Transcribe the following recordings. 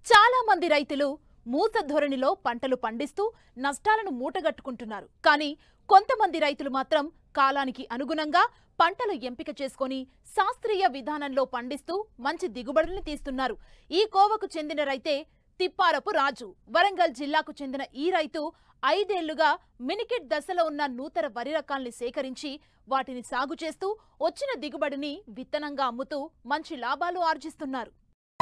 చాలా మంది రైతులు మూస ధోరణిలో పంటలు పండిస్తూ నష్టాలను మూటగట్టుకుంటున్నారు కానీ కొంతమంది రైతులు మాత్రం కాలానికి అనుగుణంగా పంటలు ఎంపిక చేసుకొని శాస్త్రీయ విధానంలో పండిస్తూ మంచి దిగుబడుల్ని తీస్తున్నారు ఈ కోవకు చెందిన రైతే తిప్పారపు రాజు వరంగల్ జిల్లాకు చెందిన ఈ రైతు ఐదేళ్లుగా మినికిట్ దశలో ఉన్న నూతన వరి రకాల్ని సేకరించి వాటిని సాగు చేస్తూ వచ్చిన దిగుబడిని విత్తనంగా అమ్ముతూ మంచి లాభాలు ఆర్జిస్తున్నారు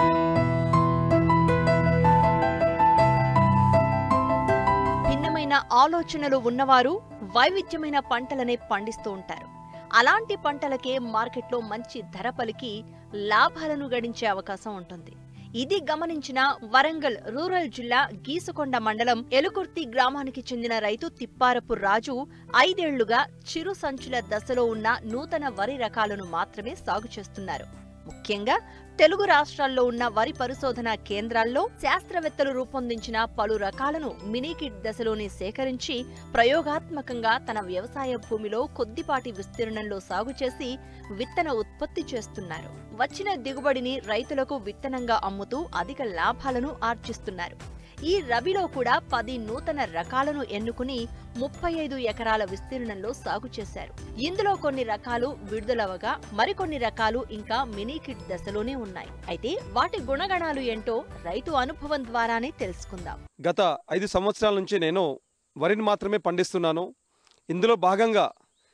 భిన్నమైన ఆలోచనలు ఉన్నవారు వైవిధ్యమైన పంటలనే పండిస్తూ ఉంటారు అలాంటి పంటలకే మార్కెట్లో మంచి ధర పలికి లాభాలను గడించే అవకాశం ఉంటుంది ఇది గమనించిన వరంగల్ రూరల్ జిల్లా గీసుకొండ మండలం ఎలుకుర్తి గ్రామానికి చెందిన రైతు తిప్పారపు రాజు ఐదేళ్లుగా చిరు సంచుల దశలో ఉన్న నూతన వరి రకాలను మాత్రమే సాగు చేస్తున్నారు ముఖ్యంగా తెలుగు రాష్ట్రాల్లో ఉన్న వరి పరిశోధన కేంద్రాల్లో శాస్త్రవేత్తలు రూపొందించిన పలు రకాలను మినీకిట్ దశలోనే సేకరించి ప్రయోగాత్మకంగా తన వ్యవసాయ భూమిలో కొద్దిపాటి విస్తీర్ణంలో సాగు చేసి విత్తన ఉత్పత్తి చేస్తున్నారు వచ్చిన దిగుబడిని రైతులకు విత్తనంగా అమ్ముతూ అధిక లాభాలను ఆర్జిస్తున్నారు ఈ రబీలో కూడా పది నూతన రకాలను ఎన్నుకుని ముప్పై ఐదు ఎకరాల విస్తీర్ణంలో సాగు చేశారు ఇందులో కొన్ని రకాలు విడుదలవగా మరికొన్ని రకాలు ఇంకా మినీ కిట్ దశలోనే ఉన్నాయి అయితే వాటి గుణగణాలు ఏంటో రైతు అనుభవం ద్వారానే తెలుసుకుందాం గత ఐదు సంవత్సరాల నుంచి నేను వరిని మాత్రమే పండిస్తున్నాను ఇందులో భాగంగా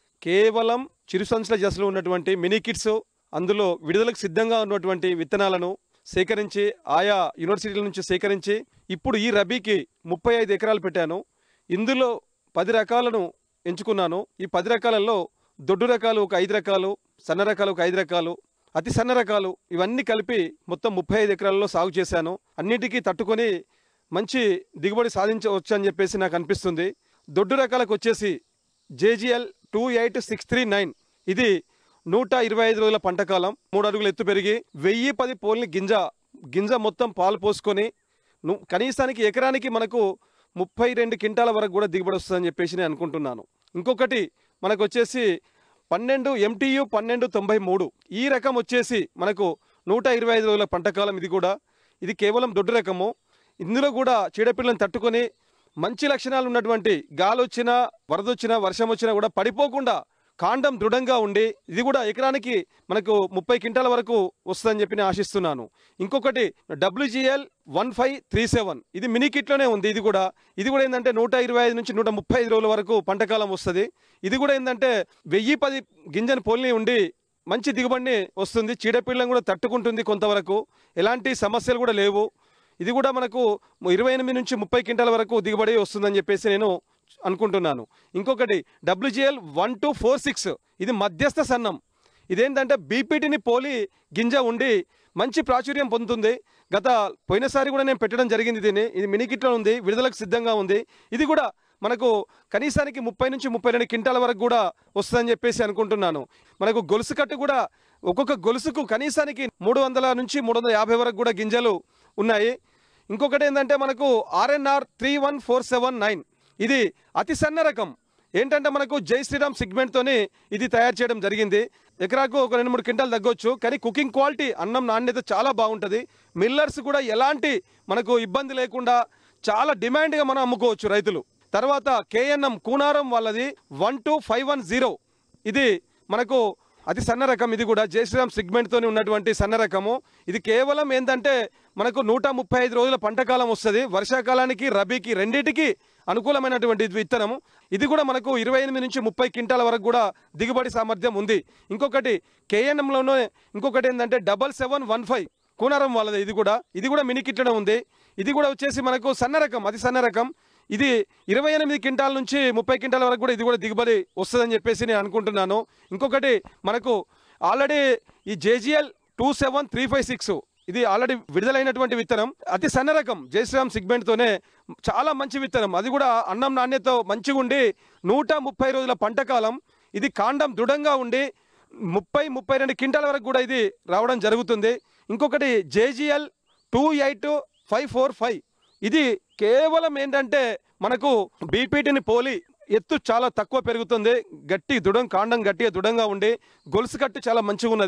కేవలం చిరుసంచుల దశలో ఉన్నటువంటి మినీ కిట్స్ అందులో విడుదలకు సిద్ధంగా ఉన్నటువంటి విత్తనాలను సేకరించి ఆయా యూనివర్సిటీల నుంచి సేకరించి ఇప్పుడు ఈ రబీకి ముప్పై ఐదు ఎకరాలు పెట్టాను ఇందులో పది రకాలను ఎంచుకున్నాను ఈ పది రకాలలో దొడ్డు రకాలు ఒక ఐదు రకాలు సన్న రకాలు ఒక ఐదు రకాలు అతి సన్న రకాలు ఇవన్నీ కలిపి మొత్తం ముప్పై ఐదు ఎకరాలలో సాగు చేశాను అన్నిటికీ తట్టుకొని మంచి దిగుబడి సాధించవచ్చు అని చెప్పేసి నాకు అనిపిస్తుంది దొడ్డు రకాలకు వచ్చేసి JGL two eight six three nine ఇది నూట ఇరవై ఐదు రోజుల పంటకాలం మూడు అడుగులు ఎత్తు పెరిగి వెయ్యి పది పోల్ని గింజ గింజ మొత్తం పాలు పోసుకొని ను- కనీసానికి ఎకరానికి మనకు ముప్పై రెండు క్వింటాల వరకు కూడా దిగుబడి వస్తుందని చెప్పేసి నేను అనుకుంటున్నాను ఇంకొకటి మనకు వచ్చేసి పన్నెండు ఎంటీయు పన్నెండు తొంభై మూడు ఈ రకం వచ్చేసి మనకు నూట ఇరవై ఐదు రోజుల పంటకాలం ఇది కూడా ఇది కేవలం దొడ్డు రకము ఇందులో కూడా చీడపిల్లను తట్టుకొని మంచి లక్షణాలు ఉన్నటువంటి గాలి వచ్చినా వరద వచ్చినా వర్షం వచ్చినా కూడా పడిపోకుండా కాండం దృఢంగా ఉండి ఇది కూడా ఎకరానికి మనకు ముప్పై క్వింటాల వరకు వస్తుందని చెప్పి నేను ఆశిస్తున్నాను ఇంకొకటి WGL one five three seven ఇది మినీ కిట్లోనే ఉంది ఇది కూడా ఇది కూడా ఏంటంటే నూట ఇరవై ఐదు నుంచి నూట ముప్పై ఐదు రోజుల వరకు పంటకాలం వస్తుంది ఇది కూడా ఏంటంటే వెయ్యి పది గింజను పోల్ని ఉండి మంచి దిగుబడిని వస్తుంది చీడపీడలను కూడా తట్టుకుంటుంది కొంతవరకు ఎలాంటి సమస్యలు కూడా లేవు ఇది కూడా మనకు ఇరవై ఎనిమిది నుంచి ముప్పై క్వింటాల వరకు దిగుబడి వస్తుందని చెప్పేసి నేను అనుకుంటున్నాను ఇంకొకటి WGL one two four six ఇది మధ్యస్థ సన్నం ఇదేంటంటే బీపీటీని పోలి గింజ ఉండి మంచి ప్రాచుర్యం పొందుతుంది గత పోయినసారి కూడా నేను పెట్టడం జరిగింది దీన్ని ఇది మినికిట్లో ఉంది విడుదలకు సిద్ధంగా ఉంది ఇది కూడా మనకు కనీసానికి ముప్పై నుంచి ముప్పై రెండు క్వింటాల వరకు కూడా వస్తుందని చెప్పేసి అనుకుంటున్నాను మనకు గొలుసు కట్టు కూడా ఒక్కొక్క గొలుసుకు కనీసానికి మూడు వందల నుంచి మూడు వందల యాభై వరకు కూడా గింజలు ఉన్నాయి ఇంకొకటి ఏంటంటే మనకు RNR three one four seven nine ఇది అతి సన్న రకం ఏంటంటే మనకు జై శ్రీరామ్ సిగ్మెంట్తోని ఇది తయారు చేయడం జరిగింది ఎకరాకు ఒక రెండు మూడు క్వింటాలు తగ్గొచ్చు కానీ కుకింగ్ క్వాలిటీ అన్నం నాణ్యత చాలా బాగుంటుంది మిల్లర్స్ కూడా ఎలాంటి మనకు ఇబ్బంది లేకుండా చాలా డిమాండ్గా మనం అమ్ముకోవచ్చు రైతులు తర్వాత కేఎన్ఎం కూనారం వాళ్ళది one two five one zero ఇది మనకు అతి సన్న రకం ఇది కూడా జయశ్రీరామ్ సిగ్మెంట్తో ఉన్నటువంటి సన్న రకము ఇది కేవలం ఏంటంటే మనకు నూట ముప్పై ఐదు రోజుల పంటకాలం వస్తుంది వర్షాకాలానికి రబీకి రెండింటికి అనుకూలమైనటువంటి విత్తనము ఇది కూడా మనకు ఇరవై ఎనిమిది నుంచి ముప్పై క్వింటాల వరకు కూడా దిగుబడి సామర్థ్యం ఉంది ఇంకొకటి కేఎన్ఎంలోనే ఇంకొకటి ఏంటంటే double seven one five Kunaram వాళ్ళది ఇది కూడా ఇది కూడా మినీ కిట్లనే ఉంది ఇది కూడా వచ్చేసి మనకు సన్న రకం అతి సన్న రకం ఇది ఇరవై ఎనిమిది క్వింటాల నుంచి ముప్పై క్వింటాల వరకు కూడా ఇది కూడా దిగుబడి వస్తుందని చెప్పేసి నేను అనుకుంటున్నాను ఇంకొకటి మనకు ఆల్రెడీ ఈ JGL two seven three five six ఇది ఆల్రెడీ విడుదలైనటువంటి విత్తనం అతి సన్న రకం జయశ్రీరామ్ సిగ్మెంట్తోనే చాలా మంచి విత్తనం అది కూడా అన్నం నాణ్యత మంచిగా ఉండి నూట ముప్పై రోజుల పంటకాలం ఇది కాండం దృఢంగా ఉండి ముప్పై ముప్పై రెండు క్వింటాల వరకు కూడా ఇది రావడం జరుగుతుంది ఇంకొకటి JGL two eight five four five ఇది కేవలం ఏంటంటే మనకు బీపీటీని పోలి ఎత్తు చాలా తక్కువ పెరుగుతుంది గట్టి దృఢం కాండం గట్టిగా దృఢంగా ఉండి గొలుసు కట్టు చాలా మంచిగా ఉన్నది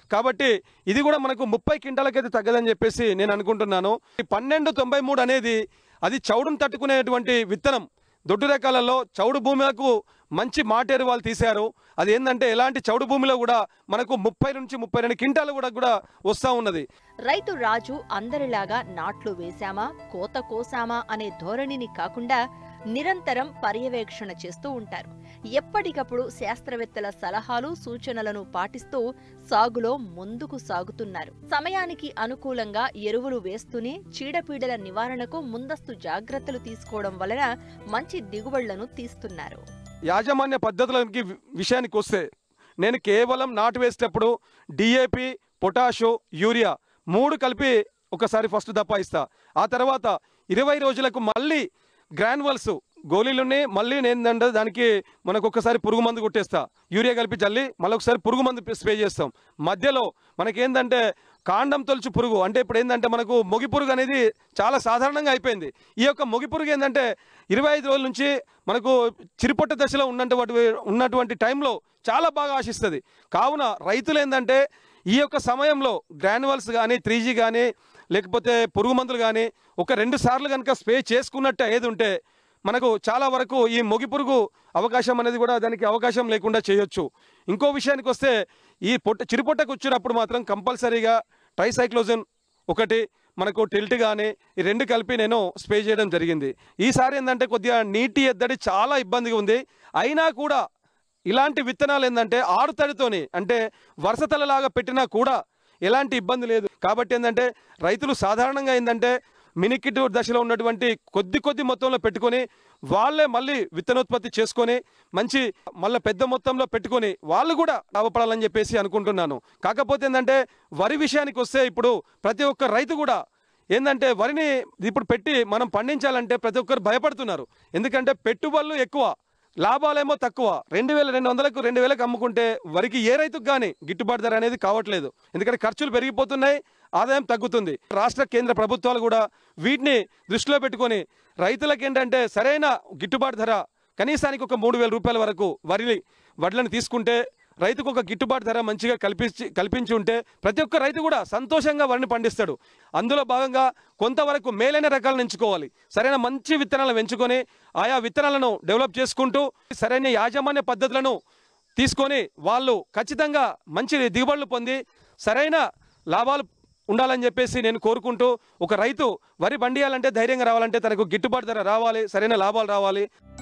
కాబట్టి ఇది కూడా మనకు ముప్పై క్వింటాలకైతే తగ్గదని చెప్పేసి నేను అనుకుంటున్నాను ఈ పన్నెండు తొంభై మూడు అనేది అది చౌడును తట్టుకునేటువంటి విత్తనం దొడ్డు రకాలలో చౌడు భూములకు మంచి మాటేరు వాళ్ళు తీశారు అది ఏంటంటే ఎలాంటి చౌడు భూమిలో కూడా మనకు ముప్పై నుంచి ముప్పై రెండు క్వింటాలు కూడా కూడా వస్తూ ఉన్నది రైతు రాజు అందరిలాగా నాట్లు వేశామా కోత కోసామా అనే ధోరణిని కాకుండా నిరంతరం పర్యవేక్షణ చేస్తూ ఉంటారు ఎప్పటికప్పుడు శాస్త్రవేత్తల సలహాలు సూచనలను పాటిస్తూ సాగులో ముందుకు సాగుతున్నారు సమయానికి అనుకూలంగా ఎరువులు వేస్తూనే చీడపీడల నివారణకు ముందస్తు జాగ్రత్తలు తీసుకోవడం వలన మంచి దిగుబడులను తీస్తున్నారు యాజమాన్య పద్ధతులకి వి- విషయానికి వస్తే నేను కేవలం నాటు వేసేటప్పుడు డిఏపి పొటాషు యూరియా మూడు కలిపి ఒకసారి ఫస్ట్ దప్పా ఇస్తా ఆ తర్వాత ఇరవై రోజులకు మళ్ళీ గ్రాన్యువల్స్ గోళీలున్నాయి మళ్ళీ ఏంటంటే దానికి మనకు ఒకసారి పురుగు మందు కొట్టేస్తా యూరియా కలిపి చల్లి మళ్ళీ ఒకసారి పురుగు మందు స్ప్రే చేస్తాం మధ్యలో మనకేందంటే కాండం తొలుచు పురుగు అంటే ఇప్పుడు ఏంటంటే మనకు మొగి పురుగు అనేది చాలా సాధారణంగా అయిపోయింది ఈ యొక్క మొగి పురుగు ఏంటంటే ఇరవై ఐదు రోజుల నుంచి మనకు చిరుపొట్ట దశలో ఉన్నటువంటి ఉన్నటువంటి టైంలో చాలా బాగా ఆశిస్తుంది కావున రైతులు ఏంటంటే ఈ యొక్క సమయంలో గ్రాన్యువల్స్ కానీ త్రీ జీ కానీ లేకపోతే పురుగు మందులు కానీ ఒక రెండు సార్లు కనుక స్ప్రే చేసుకున్నట్టు ఏది ఉంటే మనకు చాలా వరకు ఈ మొగి పురుగు అవకాశం అనేది కూడా దానికి అవకాశం లేకుండా చేయొచ్చు ఇంకో విషయానికి వస్తే ఈ పొట్ట చిరుపొట్టకు వచ్చినప్పుడు మాత్రం కంపల్సరీగా ట్రైసైక్లోజన్ ఒకటి మనకు టిల్ట్ కానీ ఈ రెండు కలిపి నేను స్ప్రే చేయడం జరిగింది ఈసారి ఏంటంటే కొద్దిగా నీటి ఎద్దడి చాలా ఇబ్బందిగా ఉంది అయినా కూడా ఇలాంటి విత్తనాలు ఏంటంటే ఆరు తడితోని అంటే వరుస తలలాగా పెట్టినా కూడా ఎలాంటి ఇబ్బంది లేదు కాబట్టి ఏంటంటే రైతులు సాధారణంగా ఏంటంటే మినికిట్ దశలో ఉన్నటువంటి కొద్ది కొద్ది మొత్తంలో పెట్టుకొని వాళ్ళే మళ్ళీ విత్తనోత్పత్తి చేసుకొని మంచి మళ్ళీ పెద్ద మొత్తంలో పెట్టుకొని వాళ్ళు కూడా లాభపడాలని చెప్పేసి అనుకుంటున్నాను కాకపోతే ఏంటంటే వరి విషయానికి వస్తే ఇప్పుడు ప్రతి ఒక్క రైతు కూడా ఏంటంటే వరిని ఇప్పుడు పెట్టి మనం పండించాలంటే ప్రతి ఒక్కరు భయపడుతున్నారు ఎందుకంటే పెట్టుబడులు ఎక్కువ లాభాలేమో తక్కువ రెండు వేల రెండు వందలకు రెండు వేలకు అమ్ముకుంటే వరికి ఏ రైతుకు కానీ గిట్టుబాటు ధర అనేది కావట్లేదు ఎందుకంటే ఖర్చులు పెరిగిపోతున్నాయి ఆదాయం తగ్గుతుంది రాష్ట్ర కేంద్ర ప్రభుత్వాలు కూడా వీటిని దృష్టిలో పెట్టుకొని రైతులకు ఏంటంటే సరైన గిట్టుబాటు ధర కనీసానికి ఒక మూడు వేల రూపాయల వరకు వరి వడ్లను తీసుకుంటే రైతుకు ఒక గిట్టుబాటు ధర మంచిగా కల్పించి కల్పించి ఉంటే ప్రతి ఒక్క రైతు కూడా సంతోషంగా వరిని పండిస్తాడు అందులో భాగంగా కొంతవరకు మేలైన రకాలను ఎంచుకోవాలి సరైన మంచి విత్తనాలను ఎంచుకొని ఆయా విత్తనాలను డెవలప్ చేసుకుంటూ సరైన యాజమాన్య పద్ధతులను తీసుకొని వాళ్ళు ఖచ్చితంగా మంచి దిగుబడులు పొంది సరైన లాభాలు ఉండాలని చెప్పేసి నేను కోరుకుంటూ ఒక రైతు వరి పండియాలంటే ధైర్యంగా రావాలంటే తనకు గిట్టుబాటు ధర రావాలి సరైన లాభాలు రావాలి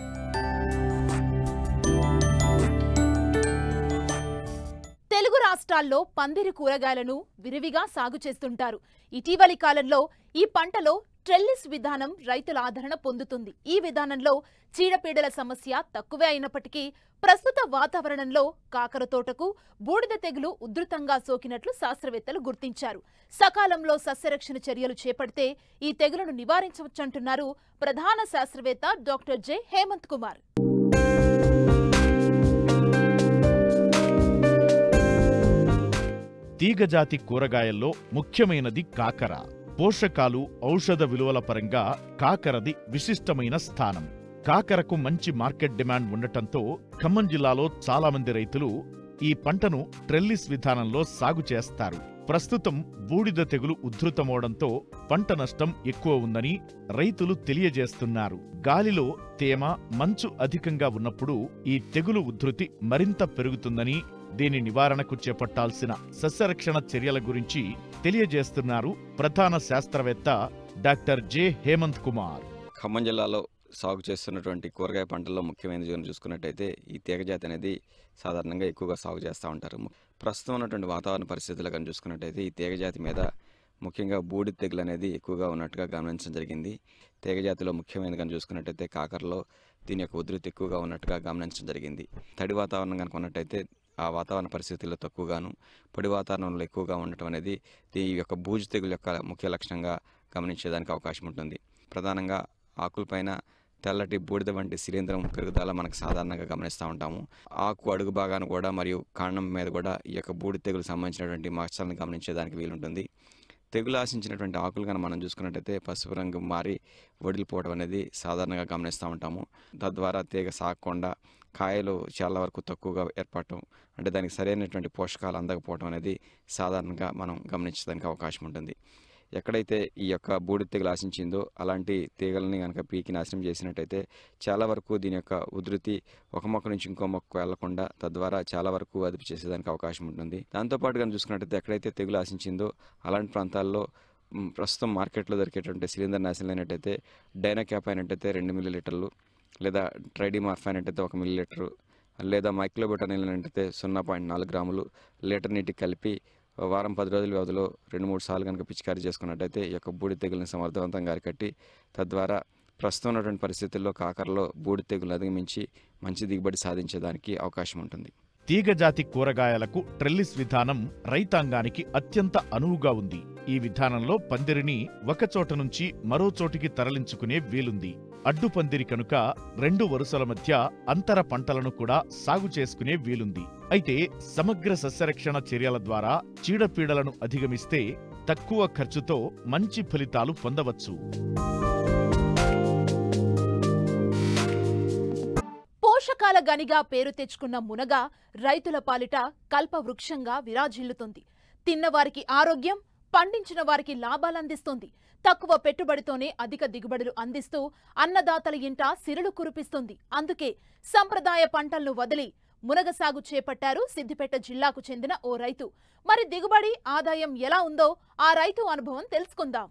తెలుగు రాష్ట్రాల్లో పందిరి కూరగాయలను విరివిగా సాగు చేస్తుంటారు ఇటీవలి కాలంలో ఈ పంటలో ట్రెల్లిస్ విధానం రైతుల ఆదరణ పొందుతుంది ఈ విధానంలో చీడపీడల సమస్య తక్కువే అయినప్పటికీ ప్రస్తుత వాతావరణంలో కాకర తోటకు బూడిద తెగులు ఉధృతంగా సోకినట్లు శాస్త్రవేత్తలు గుర్తించారు సకాలంలో సస్యరక్షణ చర్యలు చేపడితే ఈ తెగులను నివారించవచ్చంటున్నారు ప్రధాన శాస్త్రవేత్త డాక్టర్ జె హేమంత్ కుమార్ తీగజాతి కూరగాయల్లో ముఖ్యమైనది కాకర పోషకాలు ఔషధ విలువల పరంగా కాకరది విశిష్టమైన స్థానం కాకరకు మంచి మార్కెట్ డిమాండ్ ఉండటంతో ఖమ్మం జిల్లాలో చాలా మంది రైతులు ఈ పంటను ట్రెల్లిస్ విధానంలో సాగు చేస్తారు ప్రస్తుతం బూడిద తెగులు ఉధృతమవడంతో పంట నష్టం ఎక్కువ ఉందని రైతులు తెలియజేస్తున్నారు గాలిలో తేమ మంచు అధికంగా ఉన్నప్పుడు ఈ తెగులు ఉధృతి మరింత పెరుగుతుందని దీని నివారణకు చేపట్టాల్సిన సస్యరక్షణ చర్యల గురించి తెలియజేస్తున్నారు ప్రధాన శాస్త్రవేత్త డాక్టర్ జె హేమంత్ కుమార్ ఖమ్మం జిల్లాలో సాగు చేస్తున్నటువంటి కూరగాయ పంటల్లో ముఖ్యమైనది కనుక చూసుకున్నట్టయితే ఈ తీగజాతి అనేది సాధారణంగా ఎక్కువగా సాగు చేస్తూ ఉంటారు ము- ప్రస్తుతం ఉన్నటువంటి వాతావరణ పరిస్థితులు కనుక చూసుకున్నట్టయితే ఈ తీగజాతి మీద ముఖ్యంగా బూడి తెగులు అనేది ఎక్కువగా ఉన్నట్టుగా గమనించడం జరిగింది తీగజాతిలో ముఖ్యమైనది కనుక చూసుకున్నట్టయితే కాకరలో దీని యొక్క ఉధృతి ఎక్కువగా ఉన్నట్టుగా గమనించడం జరిగింది తడి వాతావరణం కనుక ఉన్నట్టయితే ఆ వాతావరణ పరిస్థితుల్లో తక్కువగాను పొడి వాతావరణంలో ఎక్కువగా ఉండటం అనేది ఈ యొక్క బూజు తెగులు యొక్క ముఖ్య లక్షణంగా గమనించేదానికి అవకాశం ఉంటుంది ప్రధానంగా ఆకులపైన తెల్లటి బూడిద వంటి శిలీంధ్రం పెరుగుదల మనకు సాధారణంగా గమనిస్తూ ఉంటాము ఆకు అడుగు భాగాన కూడా మరియు కాండం మీద కూడా ఈ యొక్క బూడిద తెగులు సంబంధించినటువంటి మచ్చలను గమనించేదానికి వీలుంటుంది తెగులు ఆశించినటువంటి ఆకులు కనుక మనం చూసుకున్నట్టయితే పసుపు రంగు మారి వడిలిపోవడం అనేది సాధారణంగా గమనిస్తూ ఉంటాము తద్వారా తీగ సాగకుండా కాయలు చాలా వరకు తక్కువగా ఏర్పడటం అంటే దానికి సరైనటువంటి పోషకాలు అందకపోవడం అనేది సాధారణంగా మనం గమనించడానికి అవకాశం ఉంటుంది ఎక్కడైతే ఈ యొక్క బూడిద తెగులు ఆశించిందో అలాంటి తీగలని కనుక పీకి నాశనం చేసినట్టయితే చాలా వరకు దీని యొక్క ఉధృతి ఒక మొక్క నుంచి ఇంకో మొక్క వెళ్లకుండా తద్వారా చాలా వరకు అదుపు చేసేదానికి అవకాశం ఉంటుంది దాంతోపాటు కనుక చూసుకున్నట్టయితే ఎక్కడైతే తెగులు ఆశించిందో అలాంటి ప్రాంతాల్లో మ్, ప్రస్తుతం మార్కెట్లో దొరికేటువంటి సిలిండర్ నాశనం అయినట్టయితే డైనాక్యాప్ అయినట్టయితే రెండు మిల్లీ లీటర్లు లేదా ట్రైడిమార్ఫ్ అయినట్టయితే ఒక మిల్లీ లీటరు లేదా మైక్లోబెటనిల్ అయినట్టయితే సున్నా పాయింట్ నాలుగు గ్రాములు లీటర్ నీటికి కలిపి వారం పది రోజుల వ్యవధిలో రెండు మూడు సార్లు కనుక పిచికారీ చేసుకున్నట్టయితే ఈ యొక్క బూడి తెగులను సమర్థవంతంగా అరికట్టి తద్వారా ప్రస్తుతం ఉన్నటువంటి పరిస్థితుల్లో కాకరలో బూడి తెగులు అధిగమించి మంచి దిగుబడి సాధించేదానికి అవకాశం ఉంటుంది తీగజాతి కూరగాయలకు ట్రెల్లిస్ విధానం రైతాంగానికి అత్యంత అనువుగా ఉంది ఈ విధానంలో పందిరిని ఒకచోట నుంచి మరో చోటికి తరలించుకునే వీలుంది అడ్డు పందిరి కనుక రెండు వరుసల మధ్య అంతర పంటలను కూడా సాగు చేసుకునే వీలుంది అయితే సమగ్ర సస్యరక్షణ చర్యల ద్వారా చీడపీడలను అధిగమిస్తే తక్కువ ఖర్చుతో మంచి ఫలితాలు పొందవచ్చు పోషకాల గనిగా పేరు తెచ్చుకున్న మునగ రైతుల పాలిట కల్పవృక్షంగా విరాజిల్లుతుంది తిన్నవారికి ఆరోగ్యం పండించిన వారికి లాభాలందిస్తుంది తక్కువ పెట్టుబడితోనే అధిక దిగుబడులు అందిస్తూ అన్నదాతల ఇంట సిరులు కురిపిస్తుంది అందుకే సంప్రదాయ పంటలను వదిలి మునగ సాగు చేపట్టారు సిద్దిపేట జిల్లాకు చెందిన ఓ రైతు మరి దిగుబడి ఆదాయం ఎలా ఉందో ఆ రైతు అనుభవం తెలుసుకుందాం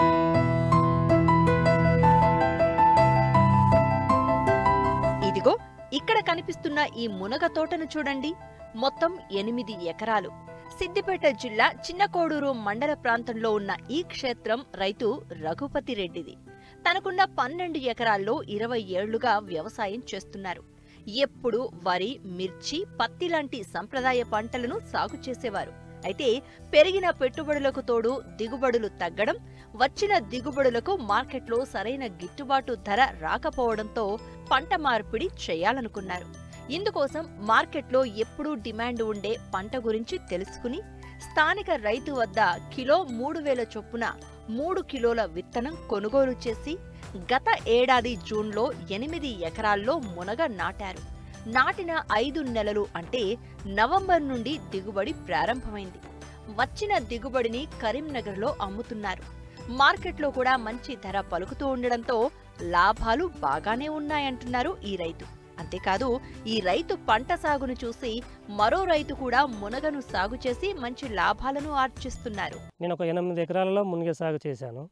ఇదిగో ఇక్కడ కనిపిస్తున్న ఈ మునగ తోటను చూడండి మొత్తం ఎనిమిది ఎకరాలు సిద్దిపేట జిల్లా చిన్నకోడూరు మండల ప్రాంతంలో ఉన్న ఈ క్షేత్రం రైతు రఘుపతి రెడ్డిది తనకున్న పన్నెండు ఎకరాల్లో ఇరవై ఏళ్లుగా వ్యవసాయం చేస్తున్నారు ఎప్పుడు వరి మిర్చి పత్తి లాంటి సంప్రదాయ పంటలను సాగు చేసేవారు అయితే పెరిగిన పెట్టుబడులకు తోడు దిగుబడులు తగ్గడం వచ్చిన దిగుబడులకు మార్కెట్లో సరైన గిట్టుబాటు ధర రాకపోవడంతో పంట మార్పిడి చేయాలనుకున్నారు ఇందుకోసం మార్కెట్లో ఎప్పుడూ డిమాండ్ ఉండే పంట గురించి తెలుసుకుని స్థానిక రైతు వద్ద కిలో మూడు వేల చొప్పున మూడు కిలోల విత్తనం కొనుగోలు చేసి గత ఏడాది జూన్లో ఎనిమిది ఎకరాల్లో మునగ నాటారు నాటిన ఐదు నెలలు అంటే నవంబర్ నుండి దిగుబడి ప్రారంభమైంది వచ్చిన దిగుబడిని కరీంనగర్లో అమ్ముతున్నారు మార్కెట్లో కూడా మంచి ధర పలుకుతూ ఉండడంతో లాభాలు బాగానే ఉన్నాయంటున్నారు ఈ రైతు అంతేకాదు ఈ రైతు పంట సాగును చూసి మరో రైతు కూడా మునగను సాగు చేసి మంచి లాభాలను ఆర్జిస్తున్నారు నేను ఒక ఎనిమిది ఎకరాలలో మునిగ సాగు చేశాను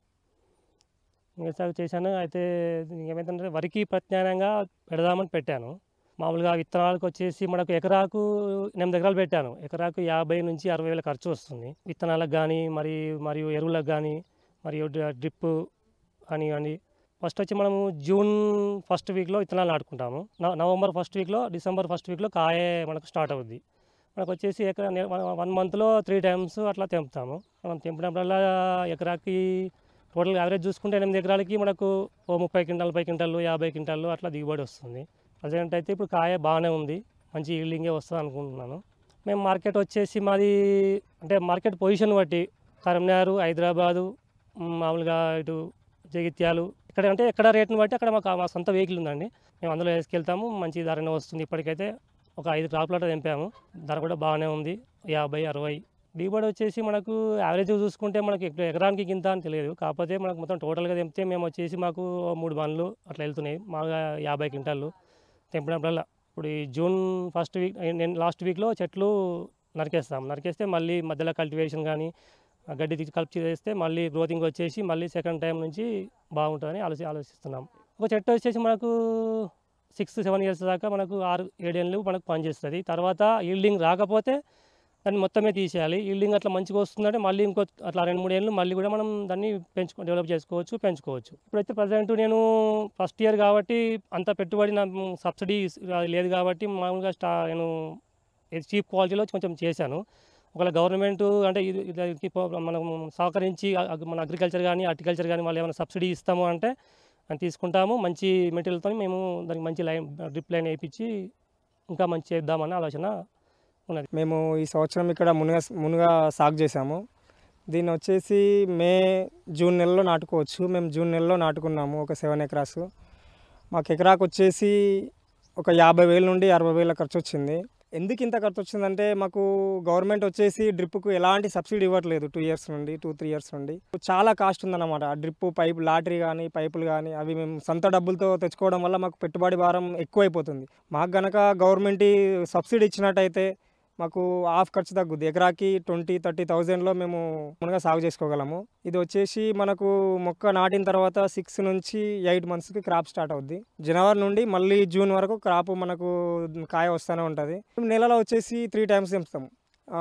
మునిగ సాగు చేశాను అయితే దీనికి ఏమైందంటే వరికి ప్రత్యామ్నాయంగా పెడదామని పెట్టాను మామూలుగా విత్తనాలకు వచ్చేసి మనకు ఎకరాకు ఎనిమిది ఎకరాలు పెట్టాను ఎకరాకు యాభై నుంచి అరవై వేల ఖర్చు వస్తుంది విత్తనాలకు కానీ మరి మరియు ఎరువులకు కానీ మరియు డ్రి- డ్రిప్ కానివ్వండి ఫస్ట్ వచ్చి మనము జూన్ ఫస్ట్ వీక్లో విత్తనాలు నాటుకుంటాము నవ- నవంబర్ ఫస్ట్ వీక్లో డిసెంబర్ ఫస్ట్ వీక్లో కాయ మనకు స్టార్ట్ అవుద్ది మనకు వచ్చేసి ఎకరా వన్ మంత్లో త్రీ టైమ్స్ అట్లా తెంపుతాము మనం తెంపినప్పుడల్లా ఎకరాకి టోటల్ యావరేజ్ చూసుకుంటే ఎనిమిది ఎకరాలకి మనకు ఓ ముప్పై క్వింటాల్ ముప్పై క్వింటాలు యాభై క్వింటాలు అట్లా దిగుబడి వస్తుంది ప్రజెంట్ అయితే ఇప్పుడు కాయ బాగానే ఉంది మంచి ఈల్డింగే వస్తుంది అనుకుంటున్నాను మేము మార్కెట్ వచ్చేసి మాది అంటే మార్కెట్ పొజిషన్ బట్టి కరీంనగర్ హైదరాబాదు మ్, మామూలుగా ఇటు జగిత్యాలు ఇక్కడ అంటే ఎక్కడ రేట్ని బట్టి అక్కడ మాకు మా సొంత వెహికల్ ఉందండి మేము అందులో వేసుకెళ్తాము మంచి ధరనే వస్తుంది ఇప్పటికైతే ఒక ఐదు క్రాప్లట తెంపాము ధర కూడా బాగానే ఉంది యాభై అరవై దిగుబడి వచ్చేసి మనకు యావరేజ్ చూసుకుంటే మనకి ఎక్కడ ఎకరానికి గింత అని తెలియదు కాకపోతే మనకు మొత్తం టోటల్గా తెంపితే మేము వచ్చేసి మాకు ఓ మూడు బండ్లు అట్లా వెళ్తున్నాయి మాగా యాభై క్వింటాలు తెంపినప్పుడల్లా ఇప్పుడు ఈ జూన్ ఫస్ట్ వీక్ నేను లాస్ట్ వీక్లో చెట్లు నరికేస్తాం నరికేస్తే మళ్ళీ మధ్యలో కల్టివేషన్ కానీ ఆ గడ్డి తీసి కలిపి చేస్తే మళ్ళీ గ్రోతింగ్ వచ్చేసి మళ్ళీ సెకండ్ టైం నుంచి బాగుంటుందని ఆలోచి ఆలోచిస్తున్నాం ఒక చెట్టు వచ్చేసి మనకు సిక్స్ సెవెన్ ఇయర్స్ దాకా మనకు ఆరు ఏడేళ్ళు మనకు పనిచేస్తుంది తర్వాత ఈల్డింగ్ రాకపోతే దాన్ని మొత్తమే తీసేయాలి ఈల్డింగ్ అట్లా మంచిగా వస్తుందంటే మళ్ళీ ఇంకో అట్లా రెండు మూడు ఏళ్ళు మళ్ళీ కూడా మనం దాన్ని పెంచుకో డెవలప్ చేసుకోవచ్చు పెంచుకోవచ్చు ఇప్పుడైతే ప్రజెంట్ నేను ఫస్ట్ ఇయర్ కాబట్టి అంత పెట్టుబడి నాకు సబ్సిడీ లేదు కాబట్టి మామూలుగా స్టా నేను చీప్ క్వాలిటీలో కొంచెం చేశాను ఒకవేళ గవర్నమెంట్ అంటే ఇది ఇది మనం సహకరించి అగ్- మన అగ్రికల్చర్ కానీ హార్టికల్చర్ కానీ వాళ్ళు ఏమైనా సబ్సిడీ ఇస్తాము అంటే అని తీసుకుంటాము మంచి మెటీరియల్తో మేము దానికి మంచి లైన్ డ్రిప్ లైన్ వేయించి ఇంకా మంచి చేద్దామని ఆలోచన మేము ఈ సంవత్సరం ఇక్కడ మునగ మునగ సాగు చేసాము దీన్ని వచ్చేసి మే జూన్ నెలలో నాటుకోవచ్చు మేము జూన్ నెలలో నాటుకున్నాము ఒక సెవెన్ ఎకరాస్ మాకు ఎకరాకు వచ్చేసి ఒక యాభై వేల నుండి అరవై వేల ఖర్చు వచ్చింది ఎందుకు ఇంత ఖర్చు వచ్చిందంటే మాకు గవర్నమెంట్ వచ్చేసి డ్రిప్కు ఎలాంటి సబ్సిడీ ఇవ్వట్లేదు టూ ఇయర్స్ నుండి టూ త్రీ ఇయర్స్ నుండి చాలా కాస్ట్ ఉందన్నమాట ఆ డ్రిప్ పైప్ లాటరీ కానీ పైపులు కానీ అవి మేము సొంత డబ్బులతో తెచ్చుకోవడం వల్ల మాకు పెట్టుబడి భారం ఎక్కువైపోతుంది మాకు గనక గవర్నమెంట్ సబ్సిడీ ఇచ్చినట్టయితే మాకు హాఫ్ ఖర్చు తగ్గుద్ది ఎకరాకి ట్వంటీ థర్టీ థౌజండ్లో మేము మునగా సాగు చేసుకోగలము ఇది వచ్చేసి మనకు మొక్క నాటిన తర్వాత సిక్స్ నుంచి ఎయిట్ మంత్స్కి క్రాప్ స్టార్ట్ అవుద్ది జనవరి నుండి మళ్ళీ జూన్ వరకు క్రాప్ మనకు కాయ వస్తూనే ఉంటుంది నెలలో వచ్చేసి త్రీ టైమ్స్ తెంపుతాము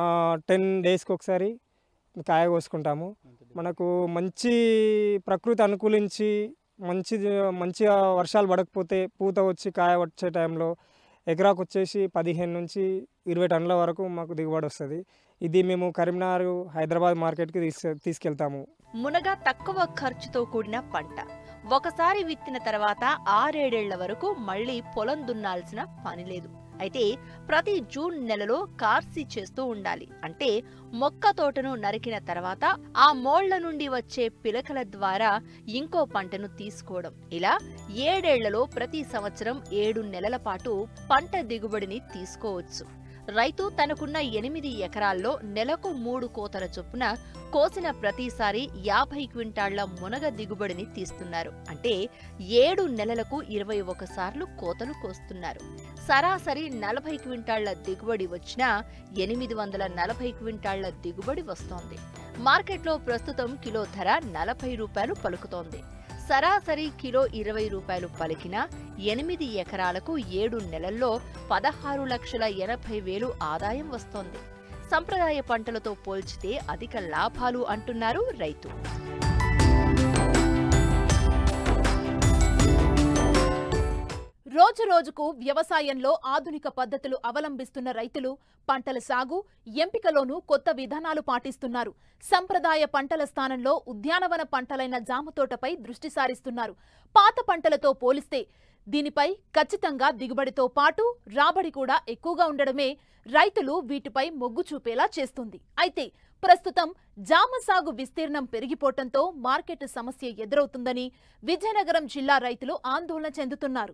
టెన్ డేస్కి ఒకసారి కాయ కోసుకుంటాము మనకు మంచి ప్రకృతి అనుకూలించి మంచి మంచిగా వర్షాలు పడకపోతే పూత వచ్చి కాయ వచ్చే టైంలో ఎకరాకు వచ్చేసి పదిహేను నుంచి ఇరవై టన్నుల వరకు మాకు దిగుబడి వస్తుంది ఇది మేము కరీంనగర్ హైదరాబాద్ మార్కెట్కి తీసు తీసుకెళ్తాము మునగ తక్కువ ఖర్చుతో కూడిన పంట ఒకసారి విత్తిన తర్వాత ఆరేడేళ్ల వరకు మళ్ళీ పొలం దున్నాల్సిన పని లేదు అయితే ప్రతి జూన్ నెలలో కార్సి చేస్తూ ఉండాలి అంటే మొక్క తోటను నరికిన తర్వాత ఆ మోళ్ల నుండి వచ్చే పిలకల ద్వారా ఇంకో పంటను తీసుకోవడం ఇలా ఏడేళ్లలో ప్రతి సంవత్సరం ఏడు నెలల పాటు పంట దిగుబడిని తీసుకోవచ్చు రైతు తనకున్న ఎనిమిది ఎకరాల్లో నెలకు మూడు కోతల చొప్పున కోసిన ప్రతిసారి యాభై క్వింటాళ్ల మునగ దిగుబడిని తీస్తున్నారు అంటే ఏడు నెలలకు ఇరవై ఒకసార్లు కోతలు కోస్తున్నారు సరాసరి నలభై క్వింటాళ్ల దిగుబడి వచ్చినా ఎనిమిది వందల నలభై క్వింటాళ్ల దిగుబడి వస్తోంది మార్కెట్లో ప్రస్తుతం కిలో ధర నలభై రూపాయలు పలుకుతోంది సరాసరి కిలో ఇరవై రూపాయలు పలికినా ఎనిమిది ఎకరాలకు ఏడు నెలల్లో పదహారు లక్షల ఎనభై వేలు ఆదాయం వస్తోంది సంప్రదాయ పంటలతో పోల్చితే అధిక లాభాలు అంటున్నారు రైతు రోజు రోజుకు వ్యవసాయంలో ఆధునిక పద్ధతులు అవలంబిస్తున్న రైతులు పంటల సాగు ఎంపికలోనూ కొత్త విధానాలు పాటిస్తున్నారు సంప్రదాయ పంటల స్థానంలో ఉద్యానవన పంటలైన జామ తోటపై దృష్టి సారిస్తున్నారు పాత పంటలతో పోలిస్తే దీనిపై ఖచ్చితంగా దిగుబడితో పాటు రాబడి కూడా ఎక్కువగా ఉండడమే రైతులు వీటిపై మొగ్గు చూపేలా చేస్తుంది అయితే ప్రస్తుతం జామ సాగు విస్తీర్ణం పెరిగిపోవటంతో మార్కెట్ సమస్య ఎదురవుతుందని విజయనగరం జిల్లా రైతులు ఆందోళన చెందుతున్నారు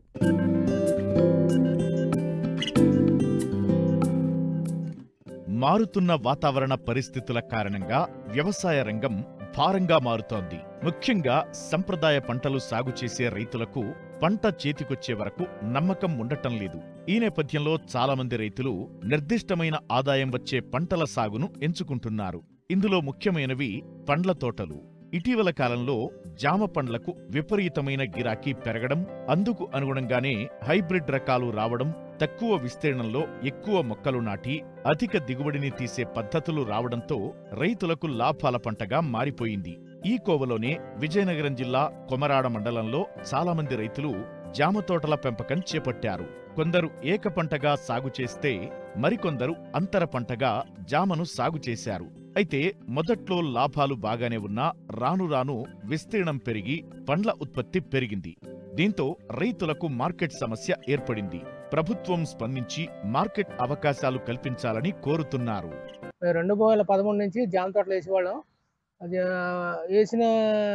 మారుతున్న వాతావరణ పరిస్థితుల కారణంగా వ్యవసాయ రంగం భారంగా మారుతోంది ముఖ్యంగా సంప్రదాయ పంటలు సాగు చేసే రైతులకు పంట చేతికొచ్చే వరకు నమ్మకం ఉండటం లేదు ఈ నేపథ్యంలో చాలా మంది రైతులు నిర్దిష్టమైన ఆదాయం వచ్చే పంటల సాగును ఎంచుకుంటున్నారు ఇందులో ముఖ్యమైనవి పండ్ల తోటలు ఇటీవల కాలంలో జామ పండ్లకు విపరీతమైన గిరాకీ పెరగడం అందుకు అనుగుణంగానే హైబ్రిడ్ రకాలు రావడం తక్కువ విస్తీర్ణంలో ఎక్కువ మొక్కలు నాటి అధిక దిగుబడిని తీసే పద్ధతులు రావడంతో రైతులకు లాభాల పంటగా మారిపోయింది ఈ కోవలోనే విజయనగరం జిల్లా కొమరాడ మండలంలో చాలా మంది రైతులు జామ తోటల పెంపకం చేపట్టారు కొందరు ఏక పంటగా సాగు చేస్తే మరికొందరు అంతర పంటగా జామను సాగు చేశారు అయితే మొదట్లో లాభాలు బాగానే ఉన్నా రాను రాను విస్తీర్ణం పెరిగి పండ్ల ఉత్పత్తి పెరిగింది దీంతో రైతులకు మార్కెట్ సమస్య ఏర్పడింది ప్రభుత్వం స్పందించి మార్కెట్ అవకాశాలు కల్పించాలని కోరుతున్నారు మేము రెండు వేల పదమూడు నుంచి జామ తోటలు వేసేవాళ్ళం అది ఆ, వేసిన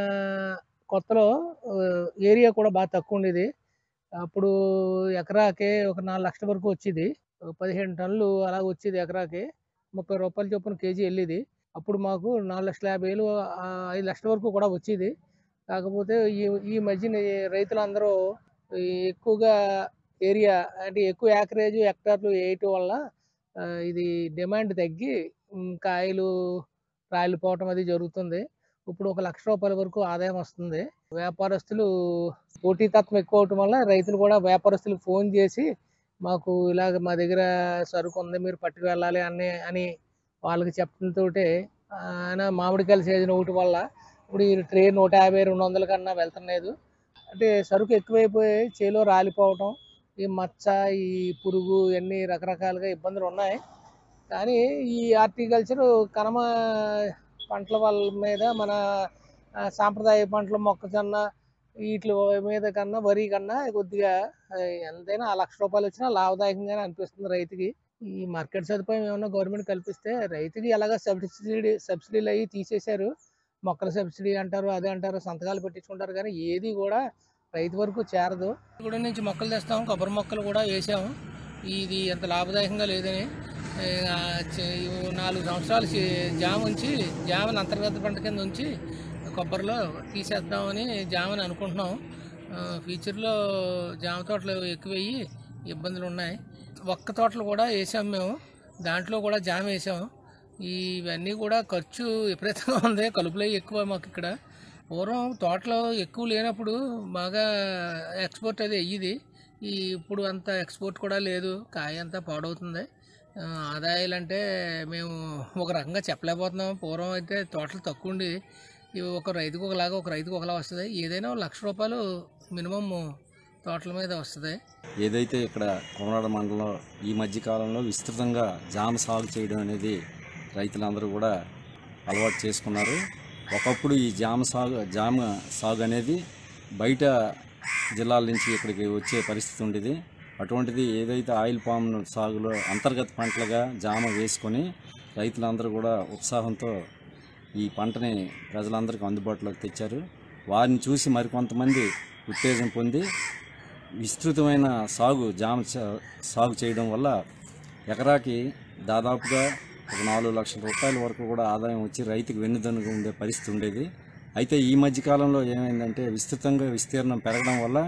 కొత్తలో ఆ, ఏరియా కూడా బాగా తక్కువ ఉండేది అప్పుడు ఎకరాకి ఒక నాలుగు లక్షల వరకు వచ్చేది ఒక పదిహేను టన్నులు అలా వచ్చేది ఎకరాకి ముప్పై రూపాయల చొప్పున కేజీ వెళ్ళేది అప్పుడు మాకు నాలుగు లక్షల యాభై వేలు ఆ, ఐదు లక్షల వరకు కూడా వచ్చేది కాకపోతే ఈ ఈ మధ్యన ఈ రైతులందరూ ఈ ఎక్కువగా ఏరియా అంటే ఎక్కువ యాకరేజ్ హెక్టార్లు వేయటం వల్ల ఆ, ఇది డిమాండ్ తగ్గి ఉమ్, కాయలు రాలిపోవటం అది జరుగుతుంది ఇప్పుడు ఒక లక్ష రూపాయల వరకు ఆదాయం వస్తుంది వ్యాపారస్తులు పోటీతత్వం ఎక్కువ అవటం వల్ల రైతులు కూడా వ్యాపారస్తులకు ఫోన్ చేసి మాకు ఇలాగ మా దగ్గర సరుకు ఉంది మీరు పట్టుకు వెళ్ళాలి అని అని వాళ్ళకి చెప్పడంతో ఆయన మామిడికాయల సీజన్ ఒకటి వల్ల ఇప్పుడు ఈ ట్రే నూట యాభై రెండు వందల కన్నా వెళ్తలేదు అంటే సరుకు ఎక్కువైపోయి చేలో రాలిపోవటం ఈ మచ్చ ఈ పురుగు ఇవన్నీ రకరకాలుగా ఇబ్బందులు ఉన్నాయి కానీ ఈ హార్టికల్చర్ కనమ పంటల వల్ల మీద మన ఆ, సాంప్రదాయ పంటలు మొక్కజొన్న వీటి మీద కన్నా వరి కన్నా కొద్దిగా ఆ, ఎంతైనా ఆ లక్ష రూపాయలు వచ్చినా లాభదాయకంగానే అనిపిస్తుంది రైతుకి ఈ మార్కెట్ సదుపాయం ఏమన్నా గవర్నమెంట్ కల్పిస్తే రైతుకి ఎలాగ సబ్సిడీ సబ్సిడీలు అవి తీసేశారు మొక్కల సబ్సిడీ అంటారు అదే అంటారు సంతకాలు పెట్టించుకుంటారు కానీ ఏది కూడా రైతు వరకు చేరదు కూడా నుంచి మొక్కలు తెస్తాము కొబ్బరి మొక్కలు కూడా వేసాము ఇది ఎంత లాభదాయకంగా లేదని ఆ, చే- ఈ నాలుగు సంవత్సరాలు చే- జామ ఉంచి జామని అంతర్గత పంట కింద ఉంచి కొబ్బరిలో తీసేద్దామని జామని అనుకుంటున్నాం ఆ, ఫ్యూచర్లో జామ తోటలు ఎక్కువయ్యి ఇబ్బందులు ఉన్నాయి ఒక్క తోటలు కూడా వేసాం మేము దాంట్లో కూడా జామ వేసాం ఇవన్నీ కూడా ఖర్చు విపరీతంగా ఉంది కలుపులు అవి ఎక్కువ మాకు ఇక్కడ పూర్వం తోటలో ఎక్కువ లేనప్పుడు బాగా ఎక్స్పోర్ట్ అది అయ్యేది ఈ ఇప్పుడు అంత ఎక్స్పోర్ట్ కూడా లేదు కాయ అంతా పాడవుతుంది ఆ, ఆదాయాలు అంటే మేము ఒక రకంగా చెప్పలేకపోతున్నాం పూర్వం అయితే తోటలు తక్కువ ఉండి ఇవి ఒక రైతుకు ఒకలాగా ఒక రైతుకు ఒకలా వస్తుంది ఏదైనా ఒక లక్ష రూపాయలు మినిమం తోటల మీద వస్తుంది ఏదైతే ఇక్కడ కోమనాడ మండలంలో ఈ మధ్య కాలంలో విస్తృతంగా జామ సాగు చేయడం అనేది రైతులందరూ కూడా అలవాటు చేసుకున్నారు ఒకప్పుడు ఈ జామ సాగు జామ సాగు అనేది బయట జిల్లాల నుంచి ఇక్కడికి వచ్చే పరిస్థితి ఉండేది అటువంటిది ఏదైతే ఆయిల్ పామ్ సాగులో అంతర్గత పంటలుగా జామ వేసుకొని రైతులందరూ కూడా ఉత్సాహంతో ఈ పంటని ప్రజలందరికీ అందుబాటులోకి తెచ్చారు వారిని చూసి మరికొంతమంది ఉత్తేజం పొంది విస్తృతమైన సాగు జామ చ- సాగు చేయడం వల్ల ఎకరాకి దాదాపుగా ఒక నాలుగు లక్షల రూపాయల వరకు కూడా ఆదాయం వచ్చి రైతుకు వెన్నుదన్నుగా ఉండే పరిస్థితి ఉండేది అయితే ఈ మధ్య కాలంలో ఏమైందంటే విస్తృతంగా విస్తీర్ణం పెరగడం వల్ల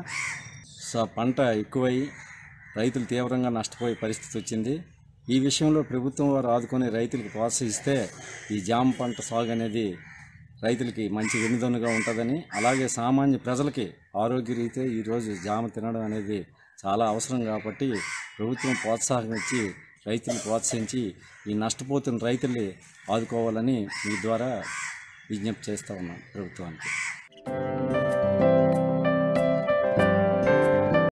స- పంట ఎక్కువై రైతులు తీవ్రంగా నష్టపోయే పరిస్థితి వచ్చింది ఈ విషయంలో ప్రభుత్వం వారు ఆదుకొని రైతులకు ప్రోత్సహిస్తే ఈ జామ పంట సాగు అనేది రైతులకి మంచి వెన్నుదన్నుగా ఉంటుందని అలాగే సామాన్య ప్రజలకి ఆరోగ్యరీతే ఈరోజు జామ తినడం అనేది చాలా అవసరం కాబట్టి ప్రభుత్వం ప్రోత్సాహం ఇచ్చి రైతులు ప్రోత్సహించి ఈ నష్టపోతున్న రైతుల్ని ఆదుకోవాలని మీ ద్వారా విజ్ఞప్తి చేస్తూ ఉన్నాం ప్రభుత్వానికి